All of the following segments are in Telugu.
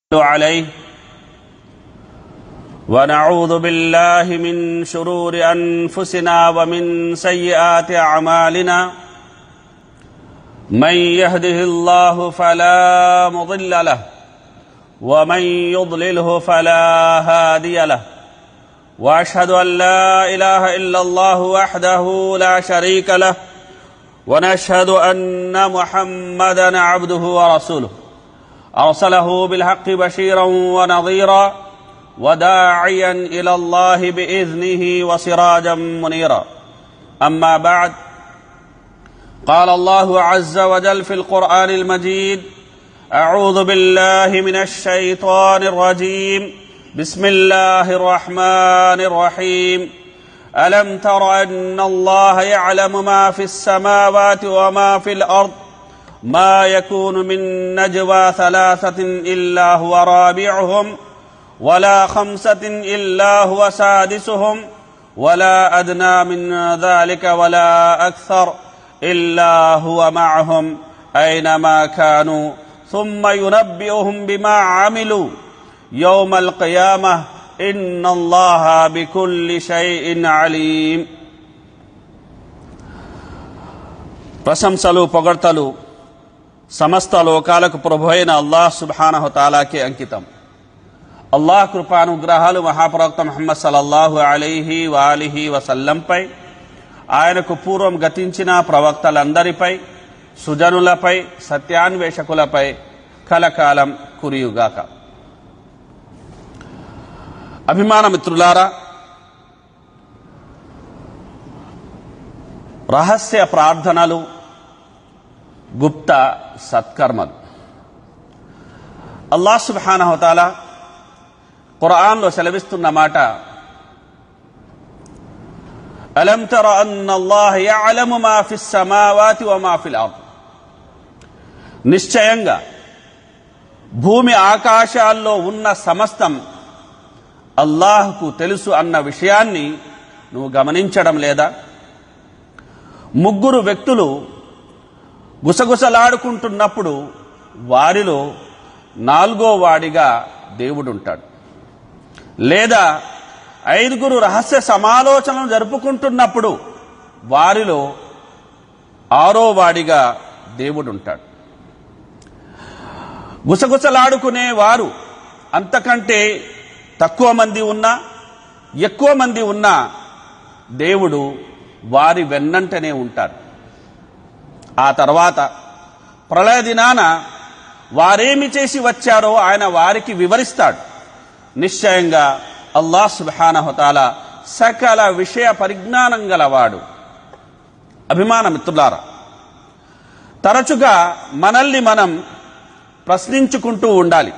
عليه ونعوذ بالله من شرور انفسنا ومن سيئات اعمالنا من يهده الله فلا مضل له ومن يضلله فلا هادي له واشهد ان لا اله الا الله وحده لا شريك له ونشهد ان محمدا عبده ورسوله أرسله بالحق بشيرا ونظيرا وداعيا إلى الله بإذنه وسراجا منيرا أما بعد قال الله عز وجل في القرآن المجيد أعوذ بالله من الشيطان الرجيم بسم الله الرحمن الرحيم ألم تر أن الله يعلم ما في السماوات وما في الأرض ما يكون من نجوى ثلاثة إلا هو رابعهم ولا خمسة إلا هو سادسهم ولا أدنى من ذلك ولا أكثر إلا هو معهم أينما كانوا ثم ينبئهم بما عملوا يوم القيامة إن الله بكل شيء عليم ప్రశంసలు పొగడ్తలు సమస్త లోకాలకు ప్రభు అయిన అల్లాహ్ సుబ్హానహు తాలాకి అంకితం అల్లాహ్ కృపానుగ్రహాలు మహాప్రవక్త మహమ్మద్ సల్లల్లాహు అలైహి వాలిహి వసల్లంపై ఆయనకు పూర్వం గతించిన ప్రవక్తలందరిపై సుజనులపై సత్యాన్వేషకులపై కలకాలం కురియుగాక అభిమాన మిత్రులారా రహస్య ప్రార్థనలు గుప్త సత్కర్మలు అల్లా సుబానహతాల ఖురాన్లో సెలవిస్తున్న మాట అలం తర అన్నల్లాహ్ యఅలము మా ఫిస్ సమావాతి వ మా ఫిల్ అర్ద్ నిశ్చయంగా భూమి ఆకాశాల్లో ఉన్న సమస్తం అల్లాహ్కు తెలుసు అన్న విషయాన్ని నువ్వు గమనించడం లేదా ముగ్గురు వ్యక్తులు గుసగుసలాడుకుంటున్నప్పుడు వారిలో నాలుగో వాడిగా దేవుడుంటాడు లేదా ఐదుగురు రహస్య సమాలోచనలు జరుపుకుంటున్నప్పుడు వారిలో ఆరో వాడిగా దేవుడుంటాడు గుసగుసలాడుకునే వారు అంతకంటే తక్కువ మంది ఉన్నా ఎక్కువ మంది ఉన్నా దేవుడు వారి వెన్నంటనే ఉంటారు ఆ తర్వాత ప్రళయ దినాన వారేమి చేసి వచ్చారో ఆయన వారికి వివరిస్తాడు నిశ్చయంగా అల్లా సుబానహతాల సకల విషయ పరిజ్ఞానం గలవాడు అభిమాన మిత్రులారా తరచుగా మనల్ని మనం ప్రశ్నించుకుంటూ ఉండాలి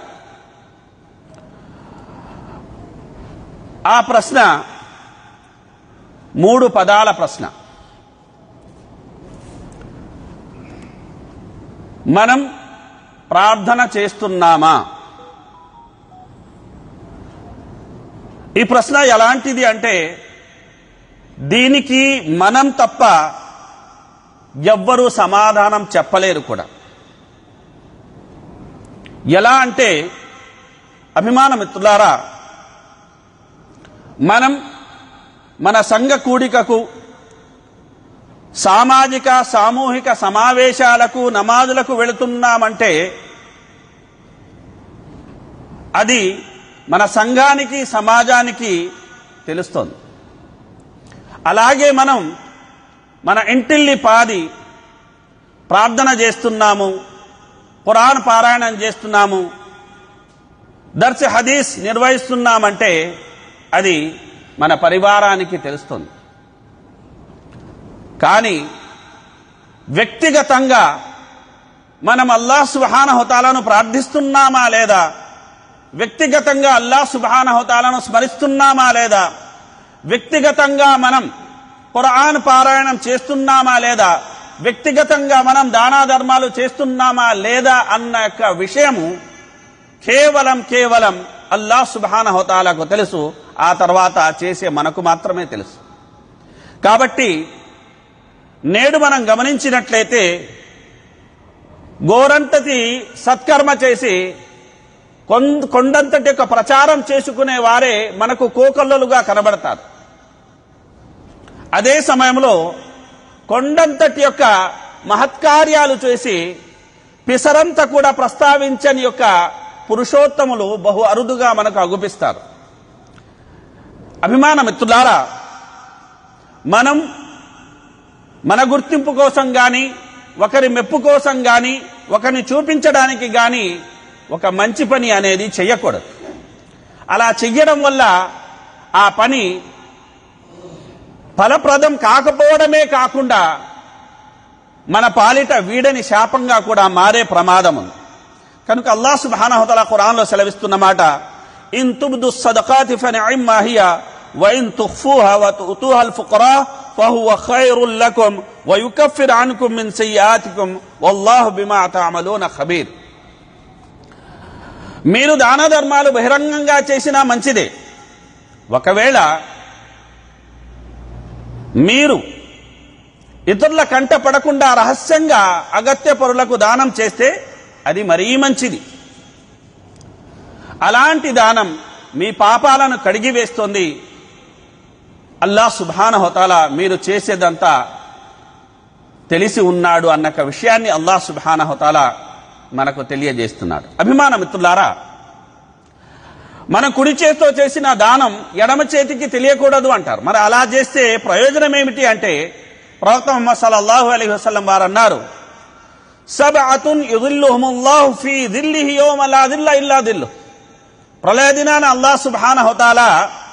ఆ ప్రశ్న మూడు పదాల ప్రశ్న మనం ప్రార్థన చేస్తున్నామా ఈ ప్రశ్న ఎలాంటిది అంటే దీనికి మనం తప్ప ఎవ్వరూ సమాధానం చెప్పలేరు కూడా ఎలా అంటే అభిమాన మిత్రులారా మనం మన సంఘ కూడికకు సామాజిక సామూహిక సమావేశాలకు నమాజులకు వెళుతున్నామంటే అది మన సంఘానికి సమాజానికి తెలుస్తోంది అలాగే మనం మన ఇంటిల్లి పాది ప్రార్థన చేస్తున్నాము పురాణ పారాయణం చేస్తున్నాము దర్శ హదీస్ నిర్వహిస్తున్నామంటే అది మన పరివారానికి తెలుస్తుంది కానీ వ్యక్తిగతంగా మనం అల్లాహ్ సుబానహుతాలను ప్రార్థిస్తున్నామా లేదా వ్యక్తిగతంగా అల్లాహ్ సుబానహుతాలను స్మరిస్తున్నామా లేదా వ్యక్తిగతంగా మనం ఖురాన్ పారాయణం చేస్తున్నామా లేదా వ్యక్తిగతంగా మనం దానా ధర్మాలు చేస్తున్నామా లేదా అన్న యొక్క విషయము కేవలం కేవలం అల్లాహ్ సుబానహుతాలకు తెలుసు ఆ తర్వాత చేసే మనకు మాత్రమే తెలుసు కాబట్టి నేడు మనం గమనించినట్లయితే గోరంతటి సత్కర్మ చేసి కొం- కొండంతటి యొక్క ప్రచారం చేసుకునే వారే మనకు కోకల్లలుగా కనబడతారు అదే సమయంలో కొండంతటి యొక్క మహత్కార్యాలు చేసి పిసరంత కూడా ప్రస్తావించని యొక్క పురుషోత్తములు బహు అరుదుగా మనకు అగుపిస్తారు అభిమాన మిత్రులారా మనం మన గుర్తింపు కోసం గాని ఒకరి మెప్పు కోసం గాని ఒకరిని చూపించడానికి గాని ఒక మంచి పని అనేది చెయ్యకూడదు అలా చెయ్యడం వల్ల ఆ పని ఫలప్రదం కాకపోవడమే కాకుండా మన పాలిట వీడని శాపంగా కూడా మారే ప్రమాదం ఉంది కనుక అల్లాహ్ సుబ్హానహు తఆలా ఖురాన్లో సెలవిస్తున్న మాట ఇన్ తుబ్దు సదకాతి ఫనిఅమ్మా హియ వ ఇన్ తుఖ్ఫూహా వ తుతుహా అల్ ఫుకరా ఫహువ ఖైరుల్ లకుం వ యుకఫిర్ అన్కుం మిన్ సయ్యాతికుం వల్లాహు బిమా తఅమలూన ఖబీర్ మీరు దాన ధర్మాలు బహిరంగంగా చేసినా మంచిదే ఒకవేళ మీరు ఇతరుల కంట పడకుండా రహస్యంగా అగత్య పరులకు దానం చేస్తే అది మరీ మంచిది అలాంటి దానం మీ పాపాలను కడిగివేస్తుంది అల్లా సుభానహోతాల మీరు చేసేదంతా తెలిసి ఉన్నాడు అన్న ఒక విషయాన్ని అల్లా సుభానహోతాల మనకు తెలియజేస్తున్నాడు అభిమాన మిత్రులారా మన కుడి చేతితో చేసిన దానం ఎడమ చేతికి తెలియకూడదు అంటారు మరి అలా చేస్తే ప్రయోజనం ఏమిటి అంటే ప్రవక్త ముహమ్మద్ సల్లల్లాహు అలైహి వసల్లం వారు అన్నారు సబ్అతున్ యుదిల్లుహుముల్లాహు ఫీ దిల్లిహి యౌమ లా దిల్ల ఇల్లా దిల్లు ప్రళయ దినాన అల్లాహ్ సుబ్హానహు వతాలా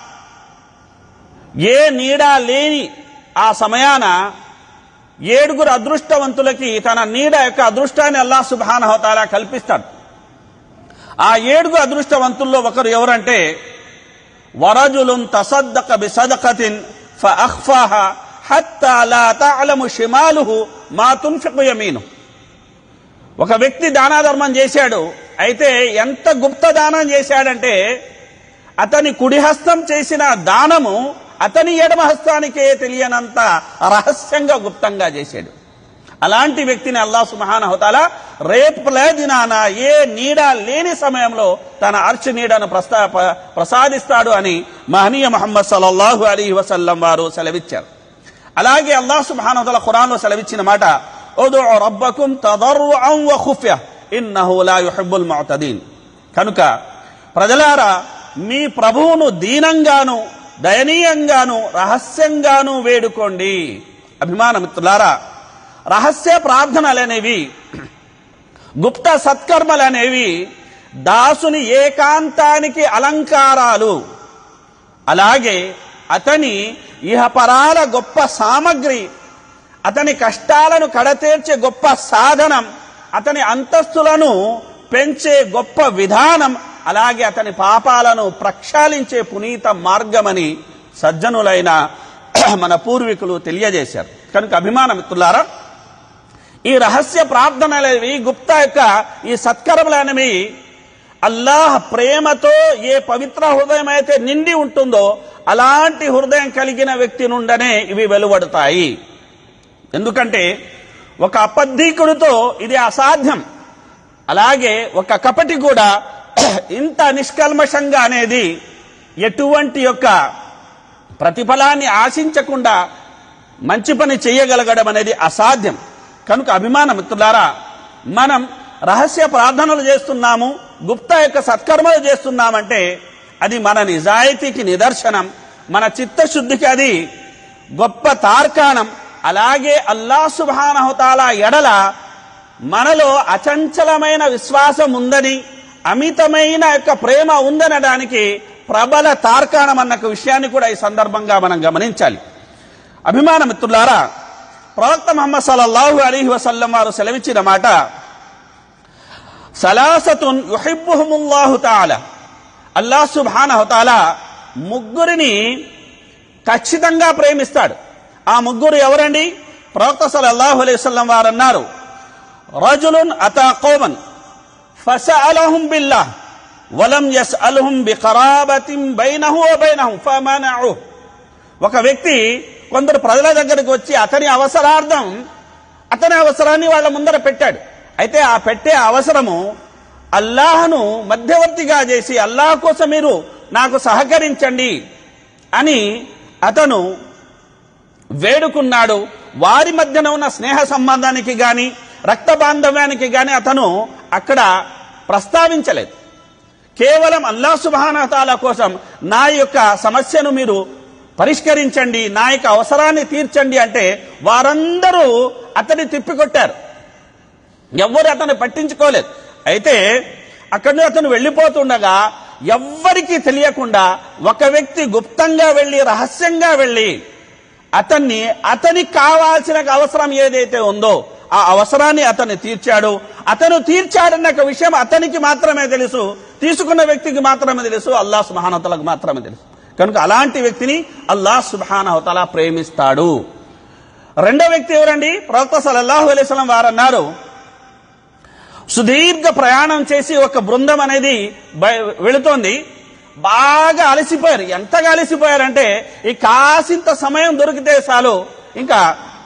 ఏ నీడ లేని ఆ సమయాన ఏడుగురు అదృష్టవంతులకి తన నీడ యొక్క అదృష్టాన్ని అల్లాహ్ సుబ్హానహు వతాలా కల్పిస్తాడు ఆ ఏడుగురు అదృష్టవంతుల్లో ఒకరు ఎవరంటే వరజులున్ తసద్దక బిసదకతిన్ ఫఅఖ్ఫాహా హత్తా లా తఅలము షిమాలుహు మా తుంఫికు యమీను ఒక వ్యక్తి దానాధర్మం చేశాడు అయితే ఎంత గుప్త దానం చేశాడంటే అతని కుడి హస్తం చేసిన దానము అతని ఎడమ హస్తానికే తెలియనంత రహస్యంగా గుప్తంగా చేశాడు అలాంటి వ్యక్తిని అల్లా సుమహానహతాల రేపు దినాన ఏ నీడ లేని సమయంలో తన అర్చ నీడను ప్రస్తా ప- ప్రసాదిస్తాడు అని మహనీయ మహమ్మద్ సల్లల్లాహు అలీ వసల్లం వారు సెలవిచ్చారు అలాగే అల్లాహ్ సుబ్హానహువతాల ఖురాన్లో సెలవిచ్చిన మాట ఉదుఉ రబ్బకుం తదర్రుఅన్ వ ఖుఫ్య ఇన్నహు లా యుహిబ్బుల్ ముఅతదీన్ కనుక ప్రజలారా మీ ప్రభువును దీనంగాను దయనీయంగాను రహస్యంగాను వేడుకోండి అభిమాన మిత్రులారా రహస్య ప్రార్థనలనేవి గుప్త సత్కర్మలనేవి దాసుని ఏకాంతానికి అలంకారాలు అలాగే అతని ఇహపరాల గొప్ప సామగ్రి అతని కష్టాలను కడతీర్చే గొప్ప సాధనం అతని అంతస్తులను పెంచే గొప్ప విధానం అలాగే అతని పాపాలను ప్రక్షాళించే పునీత మార్గమని సజ్జనులైన మన పూర్వీకులు తెలియజేశారు కనుక అభిమాన మిత్రులారా ఈ రహస్య ప్రార్థనలవి గుప్త యొక్క ఈ సత్కరములనేవి అల్లాహ్ ప్రేమతో ఏ పవిత్ర హృదయం అయితే నిండి ఉంటుందో అలాంటి హృదయం కలిగిన వ్యక్తి నుండనే ఇవి వెలువడతాయి ఎందుకంటే ఒక అబద్ధీకుడితో ఇది అసాధ్యం అలాగే ఒక కపటి కూడా ఇంత నిష్కల్మషంగా అనేది ఎటువంటి యొక్క ప్రతిఫలాన్ని ఆశించకుండా మంచి పని చేయగలగడం అనేది అసాధ్యం కనుక అభిమాన మిత్రులారా మనం రహస్య ప్రార్థనలు చేస్తున్నాము గుప్త యొక్క సత్కర్మలు చేస్తున్నామంటే అది మన నిజాయితీకి నిదర్శనం మన చిత్తశుద్ధికి అది గొప్ప తార్కాణం అలాగే అల్లా సుబానహుతాల ఎడల మనలో అచంచలమైన విశ్వాసం ఉందని అమితమైన యొక్క ప్రేమ ఉందనడానికి ప్రబల తార్కాణం అన్న ఒక విషయాన్ని కూడా ఈ సందర్భంగా మనం గమనించాలి అభిమాన మిత్రులారా ప్రవక్త మహమ్మద్ సల్లల్లాహు అలీహి వసల్లం వారు సెలవిచ్చిన మాట సలాసతున్ యుహిబ్బుహుముల్లాహు తాలా అల్లాహ్ సుబ్హానహు తాలా ముగ్గురిని ఖచ్చితంగా ప్రేమిస్తాడు ఆ ముగ్గురు ఎవరండి ప్రవక్త సల్లల్లాహు అలైహి వసల్లం వారు అన్నారు రజులున్ అతా కౌమన్ ఫసఅలహుం బిల్లాహ్ వలం యస్అల్హుం బిఖరాబతిన్ బైనహు వ బైనహుం ఫమనఉ ఒక వ్యక్తి కొందరు ప్రజల దగ్గరికి వచ్చి అతని అవసరార్థం అతని అవసరాన్ని వాళ్ళ ముందర పెట్టాడు అయితే ఆ పెట్టే అవసరము అల్లాహను మధ్యవర్తిగా చేసి అల్లాహ్ కోసం మీరు నాకు సహకరించండి అని అతను వేడుకున్నాడు వారి మధ్యన ఉన్న స్నేహ సంబంధానికి గాని రక్త బాంధవ్యానికి గాని అతను అక్కడ ప్రస్తావించలేదు కేవలం అల్లా సుబానతాల కోసం నా యొక్క సమస్యను మీరు పరిష్కరించండి నా యొక్క అవసరాన్ని తీర్చండి అంటే వారందరూ అతన్ని తిప్పికొట్టారు ఎవ్వరు అతను పట్టించుకోలేదు అయితే అక్కడి నుంచి అతను వెళ్ళిపోతుండగా ఎవ్వరికీ తెలియకుండా ఒక వ్యక్తి గుప్తంగా వెళ్ళి రహస్యంగా వెళ్ళి అతన్ని అతనికి కావాల్సిన అవసరం ఏదైతే ఉందో ఆ అవసరాన్ని అతన్ని తీర్చాడు అతను తీర్చాడన్న ఒక విషయం అతనికి మాత్రమే తెలుసు తీసుకున్న వ్యక్తికి మాత్రమే తెలుసు అల్లా సుబానతలకు మాత్రమే తెలుసు కనుక అలాంటి వ్యక్తిని అల్లా సుబానవతల ప్రేమిస్తాడు రెండో వ్యక్తి ఎవరండి ప్రవక్త సలల్లాహు అలైస్లం వారు అన్నారు సుదీర్ఘ ప్రయాణం చేసి ఒక బృందం అనేది బయ- వెళుతోంది బాగా అలసిపోయారు ఎంతగా అలసిపోయారంటే ఈ కాసింత సమయం దొరికితే చాలు ఇంకా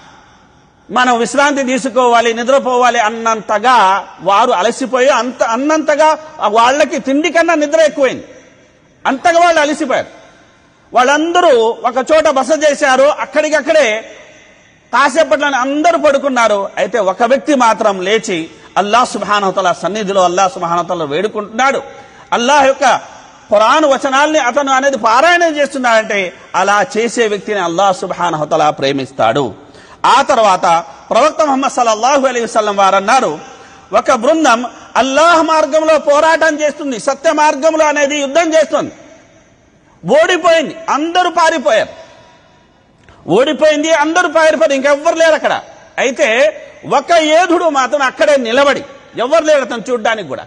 మనం విశ్రాంతి తీసుకోవాలి నిద్రపోవాలి అన్నంతగా వారు అలసిపోయి అంత అన్నంతగా వాళ్ళకి తిండి కన్నా నిద్ర ఎక్కువైంది అంతగా వాళ్ళు అలసిపోయారు వాళ్ళందరూ ఒక చోట బస చేశారు అక్కడికక్కడే కాసేపట్లోనే అందరూ పడుకున్నారు అయితే ఒక వ్యక్తి మాత్రం లేచి అల్లాహ్ సుబానతల సన్నిధిలో అల్లాహ్ సుబానతల వేడుకుంటున్నాడు అల్లాహ్ యొక్క ఖురాన్ వచనాల్ని అతను అనేది పారాయణం చేస్తున్నాడంటే అలా చేసే వ్యక్తిని అల్లాహ్ సుబానహతల ప్రేమిస్తాడు ఆ తర్వాత ప్రవక్త ముహమ్మద్ సల్లల్లాహు అలైహి వసల్లం వారు అన్నారు ఒక బృందం అల్లాహ్ మార్గంలో పోరాటం చేస్తుంది సత్య మార్గంలో అనేది యుద్ధం చేస్తుంది ఓడిపోయింది అందరూ పారిపోయారు ఓడిపోయింది అందరూ పారిపోయారు ఇంకెవ్వరు లేరు అక్కడ అయితే ఒక ఏధుడు మాత్రం అక్కడే నిలబడి ఎవరు లేరు అతను చూడ్డానికి కూడా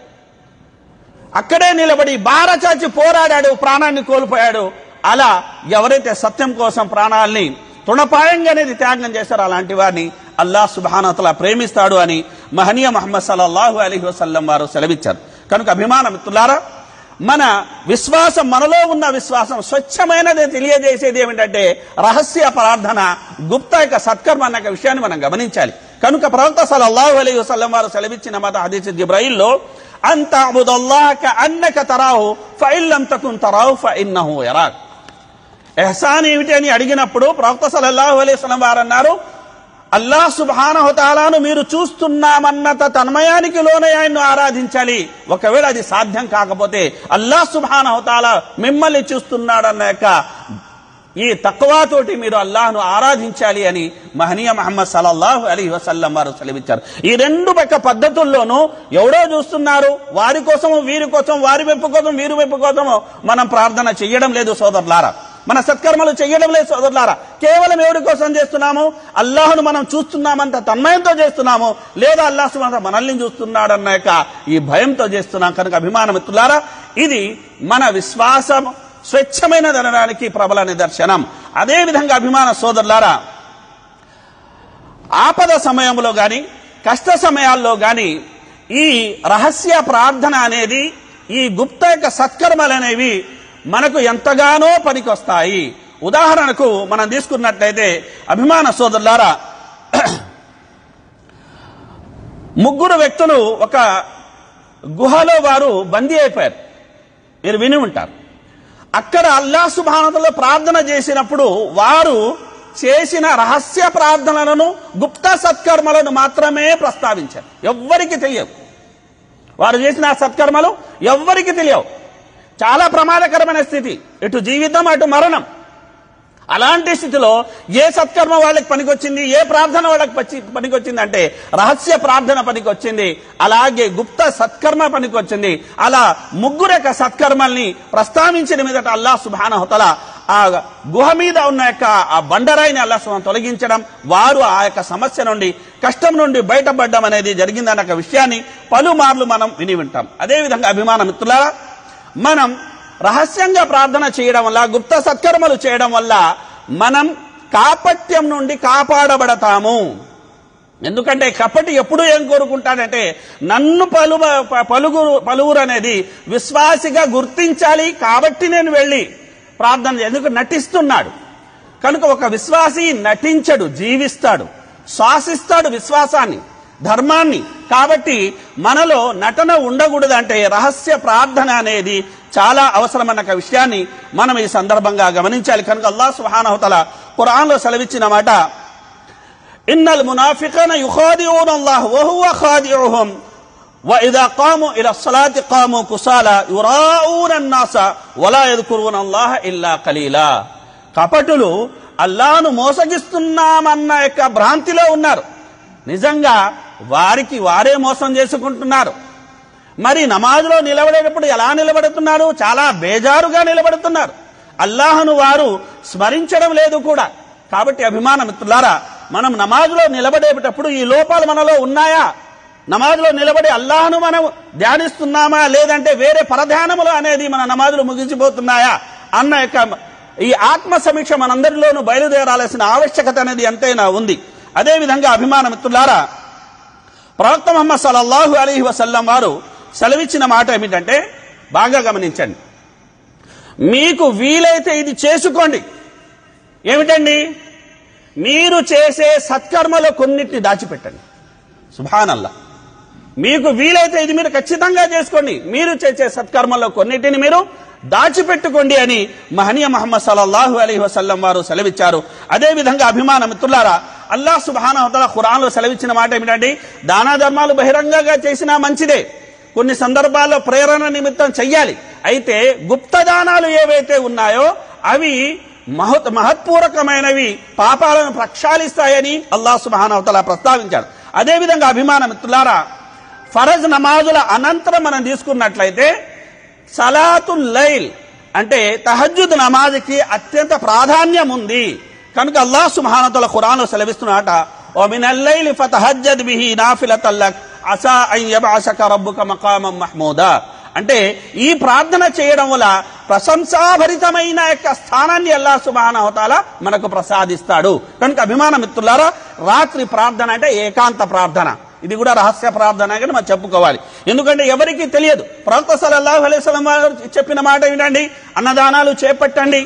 అక్కడే నిలబడి బారచాచి పోరాడాడు ప్రాణాన్ని కోల్పోయాడు అలా ఎవరైతే సత్యం కోసం ప్రాణాల్ని తృణపాయంగా అనేది త్యాగం చేస్తారో అలాంటి వారిని అల్లాహ్ సుబానతల ప్రేమిస్తాడు అని మహనీయ మహమ్మద్ సల్లల్లాహు అలీ వసల్లం వారు సెలవిచ్చారు కనుక అభిమాన మిత్రులారా మన విశ్వాసం మనలో ఉన్న విశ్వాసం స్వచ్ఛమైనది తెలియజేసేది ఏమిటంటే రహస్య ప్రార్థన గుప్త యొక్క సత్కర్మ అన్న యొక్క విషయాన్ని మనం గమనించాలి కనుక ప్రవక్త సల్లల్లాహు అలీ వసల్లం వారు సెలవిచ్చిన మత హదీస్ జిబ్రాయిల్లో అంత అబుదల్లాహక అన్నక తరాహు ఫైల్లం తకున్ తరాహు ఫఇన్నహు యరాక్ ఎహసాన్ ఏమిటి అని అడిగినప్పుడు ప్రవక్త సల్లల్లాహు అలైహి వసల్లం వారు అన్నారు అల్లాహ్ సుబ్హానహు తాలాను మీరు చూస్తున్నామన్నంత తన్మయానికి లోనే ఆయన్ను ఆరాధించాలి ఒకవేళ అది సాధ్యం కాకపోతే అల్లాహ్ సుబ్హానహు తాలా మిమ్మల్ని చూస్తున్నాడన్న యొక్క ఈ తక్కువతోటి మీరు అల్లాహ్ను ఆరాధించాలి అని మహనీయ మహమ్మద్ సల్లల్లాహు అలీ వసల్లం వారు సెలవిచ్చారు ఈ రెండు యొక్క పద్ధతుల్లోనూ ఎవడో చూస్తున్నారు వారి కోసము వీరి కోసం వారి మెప్పు కోసం వీరి మెప్పు కోసము మనం ప్రార్థన చెయ్యడం లేదు సోదరులారా మన సత్కర్మలు చెయ్యడం లేదు సోదరులారా కేవలం ఎవరి కోసం చేస్తున్నాము అల్లాహ్ను మనం చూస్తున్నామంత తన్మయంతో చేస్తున్నాము లేదా అల్లాహ్ సుబ్హానహు మనల్ని చూస్తున్నాడు అన్న యొక్క ఈ భయంతో చేస్తున్నాం కనుక అభిమాన మిత్రులారా ఇది మన విశ్వాసం స్వచ్ఛమైన ధనడానికి ప్రబల నిదర్శనం అదే విధంగా అభిమాన సోదరులారా ఆపద సమయంలో గాని కష్ట సమయాల్లో గాని ఈ రహస్య ప్రార్థన అనేది ఈ గుప్త యొక్క సత్కర్మలు అనేవి మనకు ఎంతగానో పనికొస్తాయి ఉదాహరణకు మనం తీసుకున్నట్లయితే అభిమాన సోదరులారా ముగ్గురు వ్యక్తులు ఒక గుహలో వారు బందీ అయిపోయారు మీరు విని ఉంటారు అక్కడ అల్లా సుభానతలో ప్రార్థన చేసినప్పుడు వారు చేసిన రహస్య ప్రార్థనలను గుప్త సత్కర్మలను మాత్రమే ప్రస్తావించారు ఎవ్వరికి తెలియవు వారు చేసిన ఆ సత్కర్మలు ఎవ్వరికి తెలియవు చాలా ప్రమాదకరమైన స్థితి ఇటు జీవితం అటు మరణం అలాంటి స్థితిలో ఏ సత్కర్మ వాళ్ళకి పనికొచ్చింది ఏ ప్రార్థన వాళ్ళకి పచ్చి పనికొచ్చింది అంటే రహస్య ప్రార్థన పనికొచ్చింది అలాగే గుప్త సత్కర్మ పనికొచ్చింది అలా ముగ్గురు యొక్క సత్కర్మల్ని ప్రస్తావించిన మీదట అల్లా సుబానహతల ఆ గుహ మీద ఉన్న యొక్క ఆ బండరాయిని అల్లా సుబాన్ తొలగించడం వారు ఆ యొక్క సమస్య నుండి కష్టం నుండి బయటపడడం అనేది జరిగిందన్న ఒక విషయాన్ని పలుమార్లు మనం విని వింటాం అదేవిధంగా అభిమాన మిత్రులారా మనం రహస్యంగా ప్రార్థన చేయడం వల్ల గుప్త సత్కర్మలు చేయడం వల్ల మనం కాపట్యం నుండి కాపాడబడతాము ఎందుకంటే కపటి ఎప్పుడు ఏం కోరుకుంటాడంటే నన్ను పలు పలుగురు పలువురు అనేది విశ్వాసిగా గుర్తించాలి కాబట్టి నేను వెళ్ళి ప్రార్థన చేయ- ఎందుకు నటిస్తున్నాడు కనుక ఒక విశ్వాసి నటించడు జీవిస్తాడు శ్వాసిస్తాడు విశ్వాసాన్ని ధర్మాన్ని కాబట్టి మనలో నటన ఉండకూడదు అంటే రహస్య ప్రార్థన అనేది చాలా అవసరమన్న ఒక విషయాన్ని మనం ఈ సందర్భంగా గమనించాలి కనుక అల్లాహ్ సుహానహతల ఖురాన్లో సెలవిచ్చిన మాట ఇన్నల్ మునాఫికన యుఖాదిఊన అల్లాహ్ వహువ ఖాదిఉహుం وإذا قاموا إلى الصلاة قاموا كسالى يراءون الناس ولا يذكرون الله إلا قليلا కపటులు అల్లాను మోసగిస్తున్నామన్న యొక్క భ్రాంతిలో ఉన్నారు నిజంగా వారికి వారే మోసం చేసుకుంటున్నారు మరి నమాజులో నిలబడేటప్పుడు ఎలా నిలబడుతున్నారు చాలా బేజారుగా నిలబడుతున్నారు అల్లాహను వారు స్మరించడం లేదు కూడా కాబట్టి అభిమాన మిత్రులారా మనం నమాజులో నిలబడేటప్పుడు ఈ లోపాలు మనలో ఉన్నాయా నమాజులో నిలబడి అల్లాహను మనం ధ్యానిస్తున్నామా లేదంటే వేరే పరధ్యానములు అనేది మన నమాజులు ముగిసిపోతున్నాయా అన్న యొక్క ఈ ఆత్మ సమీక్ష మనందరిలోనూ బయలుదేరాల్సిన ఆవశ్యకత అనేది ఎంతైనా ఉంది అదేవిధంగా అభిమాన మిత్రులారా ప్రవక్త ముహమ్మద్ సల్లల్లాహు అలీహి వసల్లం వారు సెలవిచ్చిన మాట ఏమిటంటే బాగా గమనించండి మీకు వీలైతే ఇది చేసుకోండి ఏమిటండి మీరు చేసే సత్కర్మలో కొన్నిటిని దాచిపెట్టండి సుభానల్లా మీకు వీలైతే ఇది మీరు ఖచ్చితంగా చేసుకోండి మీరు చేసే సత్కర్మల్లో కొన్నిటిని మీరు దాచిపెట్టుకోండి అని మహనీయ మహమ్మద్ సల్లల్లాహు అలైహి వసల్లం వారు సెలవిచ్చారు అదే విధంగా అభిమాన మిత్రులారా అల్లాహ్ సుబానవతల ఖురాన్లో సెలవిచ్చిన మాట ఏమిటండి దానా ధర్మాలు బహిరంగంగా చేసినా మంచిదే కొన్ని సందర్భాల్లో ప్రేరణ నిమిత్తం చెయ్యాలి అయితే గుప్త దానాలు ఏవైతే ఉన్నాయో అవి మహత్ మహత్పూర్వకమైనవి పాపాలను ప్రక్షాళిస్తాయని అల్లాహ్ సుబానవతల ప్రస్తావించాడు అదేవిధంగా అభిమాన మిత్రులారా ఫరజ్ నమాజుల అనంతరం మనం తీసుకున్నట్లయితే సలాతుల్ లైల్ అంటే తహజ్జుద్ నమాజ్కి అత్యంత ప్రాధాన్యం ఉంది కనుక అల్లాహ్ సుబ్హానతల ఖురాన్లో సెలవిస్తున్నట ఓ మినల్ లైలి ఫతహజ్జద్ బిహి నాఫిలతల్ లక్ అసా అన్ యబఅసక రబ్బుక మకామం మహమూదా అంటే ఈ ప్రార్థన చేయడం వల్ల ప్రశంసాభరితమైన యొక్క స్థానాన్ని అల్లాహ్ సుబానవతాల మనకు ప్రసాదిస్తాడు కనుక అభిమాన మిత్రులారా రాత్రి ప్రార్థన అంటే ఏకాంత ప్రార్థన ఇది కూడా రహస్య ప్రార్థన అని మనం చెప్పుకోవాలి ఎందుకంటే ఎవరికి తెలియదు ప్రవక్త సల్లల్లాహు అలైహి వసల్లం వారు చెప్పిన మాట ఏంటండి అన్నదానాలు చేపట్టండి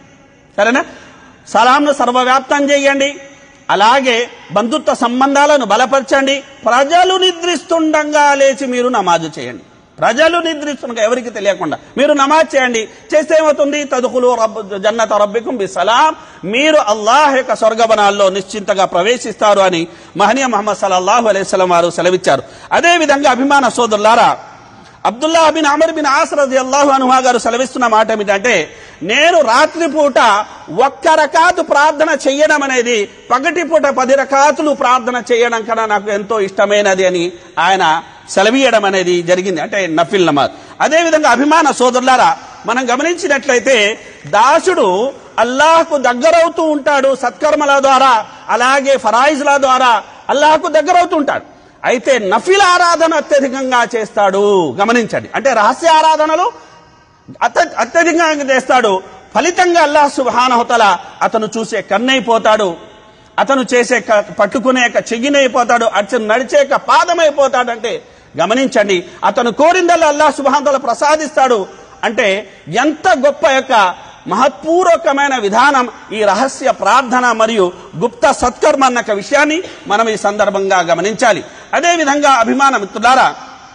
సరేనా సలాంను సర్వవ్యాప్తం చేయండి అలాగే బంధుత్వ సంబంధాలను బలపరచండి ప్రజలు నిద్రిస్తుండగా లేచి మీరు నమాజు చేయండి ప్రజలు నిద్రిస్తుండగా ఎవరికి తెలియకుండా మీరు నమాజ్ చేయండి చేస్తే ఏమవుతుంది తదుకులు రబ్బు జన్నత రబ్బికుం బిసలాం మీరు అల్లాహ్ యొక్క స్వర్గవనాల్లో నిశ్చింతగా ప్రవేశిస్తారు అని మహనీయ మహమ్మద్ సల్లల్లాహు అలైహి వసల్లం వారు సెలవిచ్చారు అదే విధంగా అభిమాన సోదరులారా అబ్దుల్లా బిన్ అమర్ బిన్ ఆసరది అల్లాహు అనుహా గారు సెలవిస్తున్న మాట ఏమిటంటే నేను రాత్రిపూట ఒక్క రకాతు ప్రార్థన చెయ్యడం అనేది పగటిపూట పది రకాతులు ప్రార్థన చేయడం కన్నా నాకు ఎంతో ఇష్టమైనది అని ఆయన సెలవీయడం అనేది జరిగింది అంటే నఫిల్ నమాజ్ అదేవిధంగా అభిమాన సోదరులారా మనం గమనించినట్లయితే దాసుడు అల్లాహకు దగ్గరవుతూ ఉంటాడు సత్కర్మల ద్వారా అలాగే ఫరాయిజ్ల ద్వారా అల్లాహకు దగ్గరవుతూ ఉంటాడు అయితే నఫిల్ ఆరాధన అత్యధికంగా చేస్తాడు గమనించండి అంటే రహస్య ఆరాధనలు అత్య అత్యధికంగా చేస్తాడు ఫలితంగా అల్లాహ్ సుబానహతల అతను చూసే కన్నైపోతాడు అతను చేసే క- పట్టుకునే యొక్క చెయ్యినైపోతాడు అతను నడిచే యొక్క పాదమైపోతాడు అంటే గమనించండి అతను కోరిందల్లా అల్లాహ్ సుబానతల ప్రసాదిస్తాడు అంటే ఎంత గొప్ప యొక్క మహత్పూర్వకమైన విధానం ఈ రహస్య ప్రార్థన మరియు గుప్త సత్కర్మ అన్న ఒక విషయాన్ని మనం ఈ సందర్భంగా గమనించాలి అదేవిధంగా అభిమాన మిత్రులారా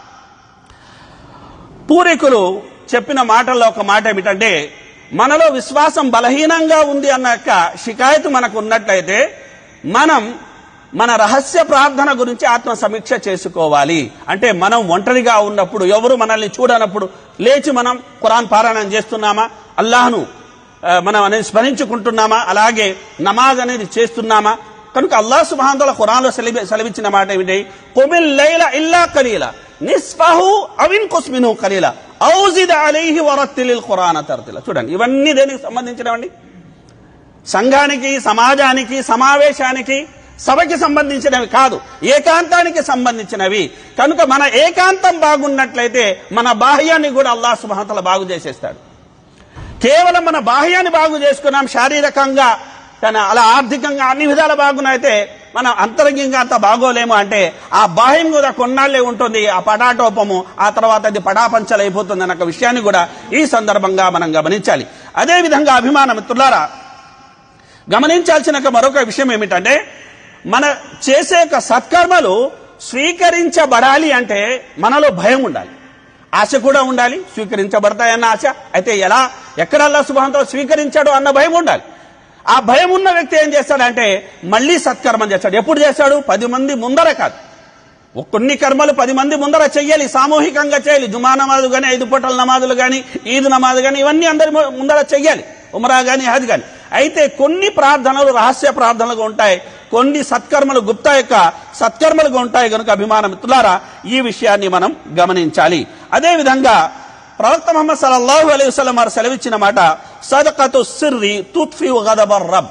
పూర్వీకులు చెప్పిన మాటల్లో ఒక మాట ఏమిటంటే మనలో విశ్వాసం బలహీనంగా ఉంది అన్న యొక్క షికాయతు మనకు ఉన్నట్లయితే మనం మన రహస్య ప్రార్థన గురించి ఆత్మ సమీక్ష చేసుకోవాలి అంటే మనం ఒంటరిగా ఉన్నప్పుడు ఎవరు మనల్ని చూడనప్పుడు లేచి మనం ఖురాన్ పారాయణం చేస్తున్నామా అల్లాహను ఆ, మనం అనేది స్మరించుకుంటున్నామా అలాగే నమాజ్ అనేది చేస్తున్నామా కనుక అల్లాహ్ సుబ్హానహు ఖురాన్లో సెలవి సెలవిచ్చిన మాట ఏమిటి కుమిల్ లైల ఇల్లా కలీల నిస్ఫహు అవిన్ కుస్మిను కలీల ఔజిద్ అలైహి వరత్తిలిల్ ఖురాన తర్తిల చూడండి ఇవన్నీ దేనికి సంబంధించినవండి సంఘానికి సమాజానికి సమావేశానికి సభకి సంబంధించినవి కాదు ఏకాంతానికి సంబంధించినవి కనుక మన ఏకాంతం బాగున్నట్లయితే మన బాహ్యాన్ని కూడా అల్లాహ్ సుబ్హానహు బాగు చేసేస్తాడు కేవలం మన బాహ్యాన్ని బాగు చేసుకున్నాం శారీరకంగా కానీ అలా ఆర్థికంగా అన్ని విధాలు బాగున్నాయితే మనం అంతరంగంగా అంత బాగోలేము అంటే ఆ బాహ్యం కూడా కొన్నాళ్లే ఉంటుంది ఆ పటాటోపము ఆ తర్వాత అది పటాపంచలు అయిపోతుంది అన్న ఒక విషయాన్ని కూడా ఈ సందర్భంగా మనం గమనించాలి అదే విధంగా అభిమాన మిత్రులారా గమనించాల్సిన ఒక మరొక విషయం ఏమిటంటే మన చేసే యొక్క సత్కర్మలు స్వీకరించబడాలి అంటే మనలో భయం ఉండాలి ఆశ కూడా ఉండాలి స్వీకరించబడతాయన్న ఆశ అయితే ఎలా ఎక్కడ అల్లా సుభాంతో స్వీకరించాడు అన్న భయం ఉండాలి ఆ భయం ఉన్న వ్యక్తి ఏం చేస్తాడంటే మళ్ళీ సత్కర్మం చేస్తాడు ఎప్పుడు చేస్తాడు పది మంది ముందర కాదు ఒక కొన్ని కర్మలు పది మంది ముందర చెయ్యాలి సామూహికంగా చేయాలి జుమా నమాజు కానీ ఐదు పూటల నమాజులు కానీ ఈద్ నమాజు కానీ ఇవన్నీ అందరి ము- ముందర చెయ్యాలి ఉమరా కానీ హజ్ కానీ అయితే కొన్ని ప్రార్థనలు రహస్య ప్రార్థనలుగా ఉంటాయి కొన్ని సత్కర్మలు గుప్తా యొక్క సత్కర్మలుగా ఉంటాయి కనుక అభిమాన మిత్రులారా ఈ విషయాన్ని మనం గమనించాలి అదేవిధంగా ప్రవక్త మహమ్మద్ సల్లల్లాహు అలైహి వసల్లం వారు సెలవిచ్చిన మాట సదకతు సిర్రి తుత్ఫి గదబర్ రబ్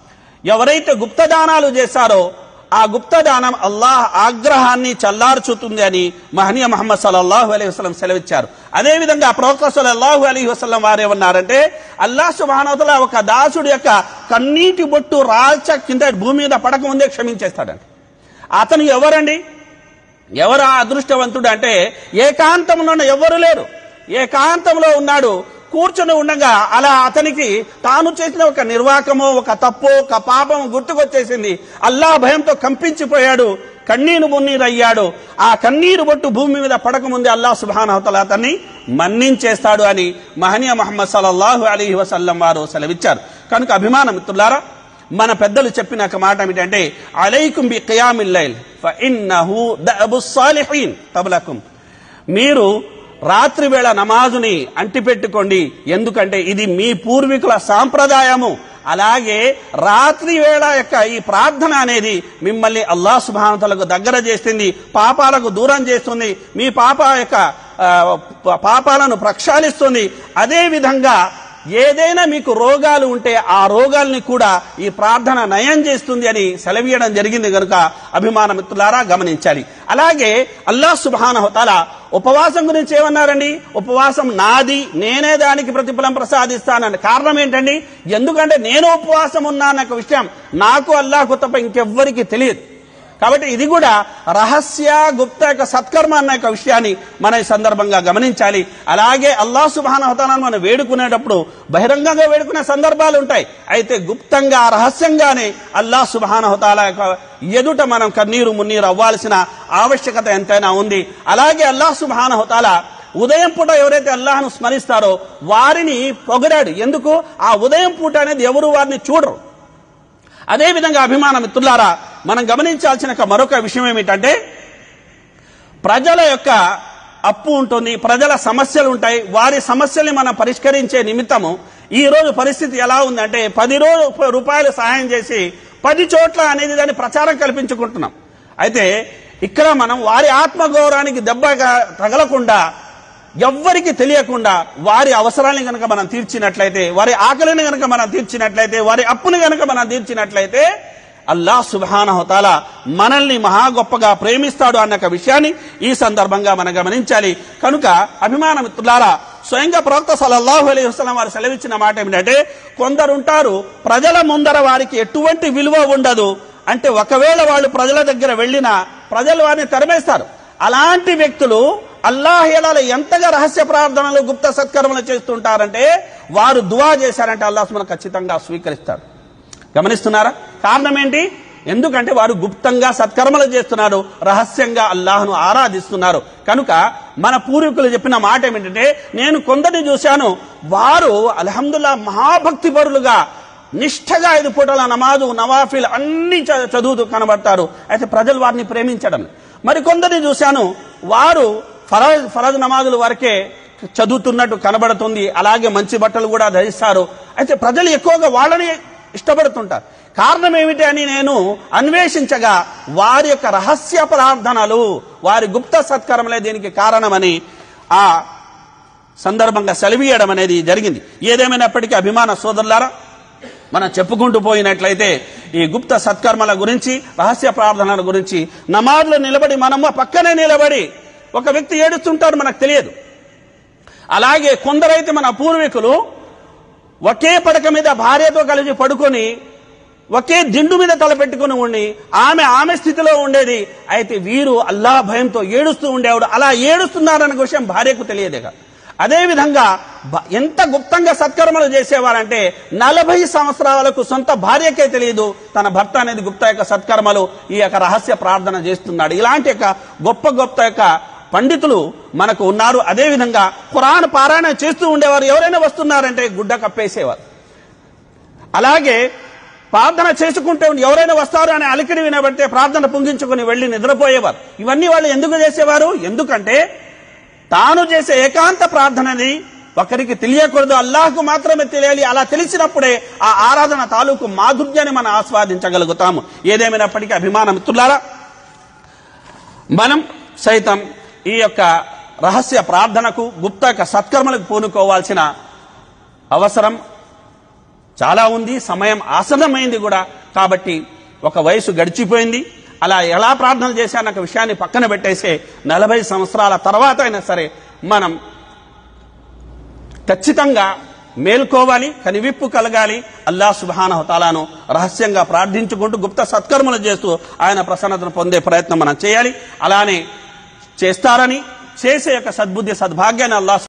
ఎవరైతే గుప్తదానాలు చేశారో ఆ గుప్తదానం అల్లాహ్ ఆగ్రహాన్ని చల్లార్చుతుంది అని మహనీయ మహమ్మద్ సల్లల్లాహు అలైహి వసల్లం సెలవిచ్చారు అదేవిధంగా ప్రవక్త సల్లల్లాహు అలైహి వసల్లం వారు ఏమన్నారంటే అల్లాహ్ సుబానతల ఒక దాసుడి యొక్క కన్నీటి బొట్టు రాల్చ కింద భూమి మీద పడక ముందే క్షమించేస్తాడండి అతను ఎవరండి ఎవరు ఆ అదృష్టవంతుడు అంటే ఏకాంతంలో ఎవరు లేరు ఏకాంతంలో ఉన్నాడు కూర్చుని ఉండగా అలా అతనికి తాను చేసిన ఒక నిర్వాకమో ఒక తప్పో ఒక పాపం గుర్తుకొచ్చేసింది అల్లా భయంతో కంపించిపోయాడు కన్నీరు మున్నీరు అయ్యాడు ఆ కన్నీరు బొట్టు భూమి మీద పడకముందే అల్లా సుబానవతల అతన్ని మన్నించేస్తాడు అని మహనీయ మహమ్మద్ సల్లల్లాహు అలీహి వసల్లం వారు సెలవిచ్చారు కనుక అభిమాన మిత్రులారా మన పెద్దలు చెప్పిన ఒక మాట ఏమిటంటే అలైకుం బి ఖియామిల్లైల్ ఫ ఇన్నహు దఅబు సాలిహీన్ తబలకుం మీరు రాత్రి వేళ నమాజుని అంటిపెట్టుకోండి ఎందుకంటే ఇది మీ పూర్వీకుల సాంప్రదాయము అలాగే రాత్రి వేళ యొక్క ఈ ప్రార్థన అనేది మిమ్మల్ని అల్లా సుభానతలకు దగ్గర చేస్తుంది పాపాలకు దూరం చేస్తుంది మీ పాప యొక్క ఆ, ప- పాపాలను ప్రక్షాళిస్తుంది అదే విధంగా ఏదైనా మీకు రోగాలు ఉంటే ఆ రోగాల్ని కూడా ఈ ప్రార్థన నయం చేస్తుంది అని సెలవీయడం జరిగింది కనుక అభిమాన మిత్రులారా గమనించాలి అలాగే అల్లాహ్ సుబానహతాల ఉపవాసం గురించి ఏమన్నారండి ఉపవాసం నాది నేనే దానికి ప్రతిఫలం ప్రసాదిస్తానని కారణం ఏంటండి ఎందుకంటే నేను ఉపవాసం ఉన్నానన్న ఒక విషయం నాకు అల్లాహకు తప్ప ఇంకెవ్వరికి తెలియదు కాబట్టి ఇది కూడా రహస్య గుప్త యొక్క సత్కర్మ అన్న యొక్క విషయాన్ని మన ఈ సందర్భంగా గమనించాలి అలాగే అల్లాహ్ సుబానహతాలను మనం వేడుకునేటప్పుడు బహిరంగంగా వేడుకునే సందర్భాలు ఉంటాయి అయితే గుప్తంగా రహస్యంగానే అల్లాహ్ సుబానహతాల యొక్క ఎదుట మనం కన్నీరు మున్నీరు అవ్వాల్సిన ఆవశ్యకత ఎంతైనా ఉంది అలాగే అల్లాహ్ సుబానహతాల ఉదయం పూట ఎవరైతే అల్లాహ్ను స్మరిస్తారో వారిని పొగడాడు ఎందుకు ఆ ఉదయం పూట అనేది ఎవరు వారిని చూడరు అదేవిధంగా అభిమాన మిత్రులారా మనం గమనించాల్సిన ఒక మరొక విషయం ఏమిటంటే ప్రజల యొక్క అప్పు ఉంటుంది ప్రజల సమస్యలు ఉంటాయి వారి సమస్యల్ని మనం పరిష్కరించే నిమిత్తము ఈ రోజు పరిస్థితి ఎలా ఉందంటే పది రోజు రూపాయలు సహాయం చేసి పది చోట్ల అనేది దాన్ని ప్రచారం కల్పించుకుంటున్నాం అయితే ఇక్కడ మనం వారి ఆత్మగౌరవానికి దెబ్బ తగలకుండా ఎవ్వరికి తెలియకుండా వారి అవసరాన్ని గనక మనం తీర్చినట్లయితే వారి ఆకలిని గనక మనం తీర్చినట్లయితే వారి అప్పుని గనక మనం తీర్చినట్లయితే అల్లా సుబానహతాల మనల్ని మహా గొప్పగా ప్రేమిస్తాడు అన్న ఒక విషయాన్ని ఈ సందర్భంగా మనం గమనించాలి కనుక అభిమాన మిత్రులారా స్వయంగా ప్రవక్త సల్లల్లాహు అలైహి వసల్లం వారు సెలవిచ్చిన మాట ఏమిటంటే కొందరుంటారు ప్రజల ముందర వారికి ఎటువంటి విలువ ఉండదు అంటే ఒకవేళ వాళ్ళు ప్రజల దగ్గర వెళ్ళినా ప్రజలు వారిని తరిమేస్తారు అలాంటి వ్యక్తులు అల్లాహ్ ఎలాల ఎంతగా రహస్య ప్రార్థనలు గుప్త సత్కర్మలు చేస్తుంటారంటే వారు దువా చేశారంటే అల్లాహ్ మనకు ఖచ్చితంగా స్వీకరిస్తాడు గమనిస్తున్నారా కారణం ఏంటి ఎందుకంటే వారు గుప్తంగా సత్కర్మలు చేస్తున్నారు రహస్యంగా అల్లాహ్ను ఆరాధిస్తున్నారు కనుక మన పూర్వీకులు చెప్పిన మాట ఏమిటంటే నేను కొందరిని చూశాను వారు అల్హమ్దుల్లా మహాభక్తి పరులుగా నిష్ఠగా ఐదు పూటల నమాజు నవాఫిల్ అన్ని చ- చదువుతూ కనబడతారు అయితే ప్రజలు వారిని ప్రేమించడం మరి కొందరిని చూశాను వారు ఫరజ్ ఫరజ్ నమాజుల వరకే చదువుతున్నట్టు కనబడుతుంది అలాగే మంచి బట్టలు కూడా ధరిస్తారు అయితే ప్రజలు ఎక్కువగా వాళ్ళని ఇష్టపడుతుంటారు కారణం ఏమిటి అని నేను అన్వేషించగా వారి యొక్క రహస్య ప్రార్థనలు వారి గుప్త సత్కరములే దీనికి కారణమని ఆ సందర్భంగా సెలవీయడం అనేది జరిగింది ఏదేమైనప్పటికీ అభిమాన సోదరులారా మనం చెప్పుకుంటూ పోయినట్లయితే ఈ గుప్త సత్కర్మల గురించి రహస్య ప్రార్థనల గురించి నమాజ్లో నిలబడి మనము పక్కనే నిలబడి ఒక వ్యక్తి ఏడుస్తుంటారు మనకు తెలియదు అలాగే కొందరైతే మన పూర్వీకులు ఒకే పడక మీద భార్యతో కలిసి పడుకొని ఒకే దిండు మీద తలపెట్టుకుని ఉండి ఆమె ఆమె స్థితిలో ఉండేది అయితే వీరు అల్లా భయంతో ఏడుస్తూ ఉండేవాడు అలా ఏడుస్తున్నారన్న విషయం భార్యకు తెలియదేగా అదేవిధంగా భ- ఎంత గుప్తంగా సత్కర్మలు చేసేవారంటే నలభై సంవత్సరాలకు సొంత భార్యకే తెలియదు తన భర్త అనేది గుప్త యొక్క సత్కర్మలు ఈ యొక్క రహస్య ప్రార్థన చేస్తున్నాడు ఇలాంటి యొక్క గొప్ప గొప్ప యొక్క పండితులు మనకు ఉన్నారు అదేవిధంగా ఖురాన్ పారాయణ చేస్తూ ఉండేవారు ఎవరైనా వస్తున్నారంటే గుడ్డ కప్పేసేవారు అలాగే ప్రార్థన చేసుకుంటే ఉండి ఎవరైనా వస్తారు అని అలికిడి వినబడితే ప్రార్థన పొంగించుకుని వెళ్లి నిద్రపోయేవారు ఇవన్నీ వాళ్ళు ఎందుకు చేసేవారు ఎందుకంటే తాను చేసే ఏకాంత ప్రార్థనని ఒకరికి తెలియకూడదు అల్లాహకు మాత్రమే తెలియాలి అలా తెలిసినప్పుడే ఆ ఆరాధన తాలూకు మాధుర్యాన్ని మనం ఆస్వాదించగలుగుతాము ఏదేమైనప్పటికీ అభిమాన మిత్రులారా మనం సైతం ఈ యొక్క రహస్య ప్రార్థనకు గుప్త యొక్క సత్కర్మలకు పూనుకోవాల్సిన అవసరం చాలా ఉంది సమయం ఆసన్నమైంది కూడా కాబట్టి ఒక వయసు గడిచిపోయింది అలా ఎలా ప్రార్థన చేశానన్న ఒక విషయాన్ని పక్కన పెట్టేసే నలభై సంవత్సరాల తర్వాత అయినా సరే మనం ఖచ్చితంగా మేల్కోవాలి కనివిప్పు కలగాలి అల్లా సుబాన తాలాను రహస్యంగా ప్రార్థించుకుంటూ గుప్త సత్కర్మలు చేస్తూ ఆయన ప్రసన్నతను పొందే ప్రయత్నం మనం చేయాలి అలానే చేస్తారని చేసే యొక్క సద్బుద్ధి సద్భాగ్యాన్ని అల్లా